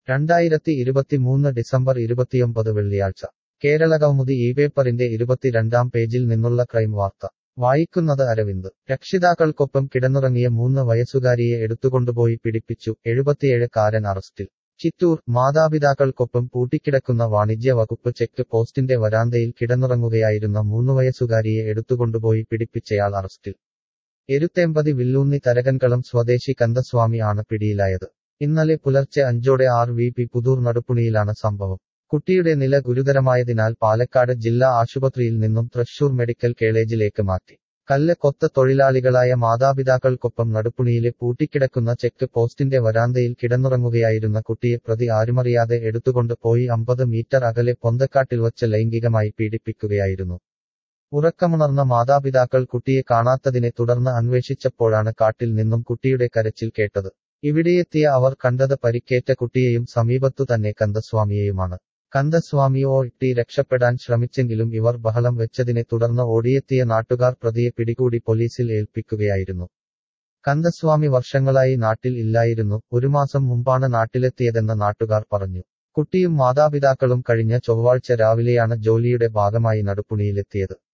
രണ്ടായിരത്തി ഇരുപത്തിമൂന്ന് ഡിസംബർ ഇരുപത്തിയൊമ്പത് വെള്ളിയാഴ്ച കേരള കൗമുദി ഈ പേപ്പറിന്റെ ഇരുപത്തിരണ്ടാം പേജിൽ നിന്നുള്ള ക്രൈം വാർത്ത വായിക്കുന്നത് അരവിന്ദ് രക്ഷിതാക്കൾക്കൊപ്പം കിടന്നുറങ്ങിയ മൂന്ന് വയസ്സുകാരിയെ എടുത്തുകൊണ്ടുപോയി പിടിപ്പിച്ചു എഴുപത്തിയേഴ് അറസ്റ്റിൽ ചിറ്റൂർ മാതാപിതാക്കൾക്കൊപ്പം പൂട്ടിക്കിടക്കുന്ന വാണിജ്യ വകുപ്പ് ചെക്ക് പോസ്റ്റിന്റെ വരാന്തയിൽ കിടന്നുറങ്ങുകയായിരുന്ന മൂന്ന് വയസ്സുകാരിയെ എടുത്തുകൊണ്ടുപോയി പിടിപ്പിച്ചയാൾ അറസ്റ്റിൽ എരുത്തേമ്പതി വില്ലൂന്നി തരകൻകളം സ്വദേശി കന്ദസ്വാമി ആണ് പിടിയിലായത് ഇന്നലെ പുലർച്ചെ അഞ്ചോടെ ആർ വി പി പുതൂർ നടുപ്പുണിയിലാണ് സംഭവം കുട്ടിയുടെ നില ഗുരുതരമായതിനാൽ പാലക്കാട് ജില്ലാ ആശുപത്രിയിൽ നിന്നും തൃശൂർ മെഡിക്കൽ കോളേജിലേക്ക് മാറ്റി കല്ല് കൊത്ത തൊഴിലാളികളായ മാതാപിതാക്കൾക്കൊപ്പം നടുപ്പുണിയിലെ പൂട്ടിക്കിടക്കുന്ന ചെക്ക് പോസ്റ്റിന്റെ വരാന്തയിൽ കിടന്നുറങ്ങുകയായിരുന്ന കുട്ടിയെ പ്രതി ആരുമറിയാതെ എടുത്തുകൊണ്ട് പോയി അമ്പത് മീറ്റർ അകലെ പൊന്തക്കാട്ടിൽ വച്ച് ലൈംഗികമായി പീഡിപ്പിക്കുകയായിരുന്നു ഉറക്കമുണർന്ന മാതാപിതാക്കൾ കുട്ടിയെ കാണാത്തതിനെ തുടർന്ന് അന്വേഷിച്ചപ്പോഴാണ് കാട്ടിൽ നിന്നും കുട്ടിയുടെ കരച്ചിൽ കേട്ടത് ഇവിടെയെത്തിയ അവർ കണ്ടത് പരിക്കേറ്റ കുട്ടിയെയും സമീപത്തു തന്നെ കന്ദസ്വാമിയെയുമാണ് കന്ദസ്വാമി ഓട്ടി രക്ഷപ്പെടാൻ ശ്രമിച്ചെങ്കിലും ഇവർ ബഹളം വെച്ചതിനെ തുടർന്ന് ഓടിയെത്തിയ നാട്ടുകാർ പ്രതിയെ പിടികൂടി പോലീസിൽ ഏൽപ്പിക്കുകയായിരുന്നു കന്ദസ്വാമി വർഷങ്ങളായി നാട്ടിൽ ഇല്ലായിരുന്നു ഒരു മാസം മുമ്പാണ് നാട്ടിലെത്തിയതെന്ന് നാട്ടുകാർ പറഞ്ഞു കുട്ടിയും മാതാപിതാക്കളും കഴിഞ്ഞ ചൊവ്വാഴ്ച രാവിലെയാണ് ജോലിയുടെ ഭാഗമായി നടുപ്പുണിയിലെത്തിയത്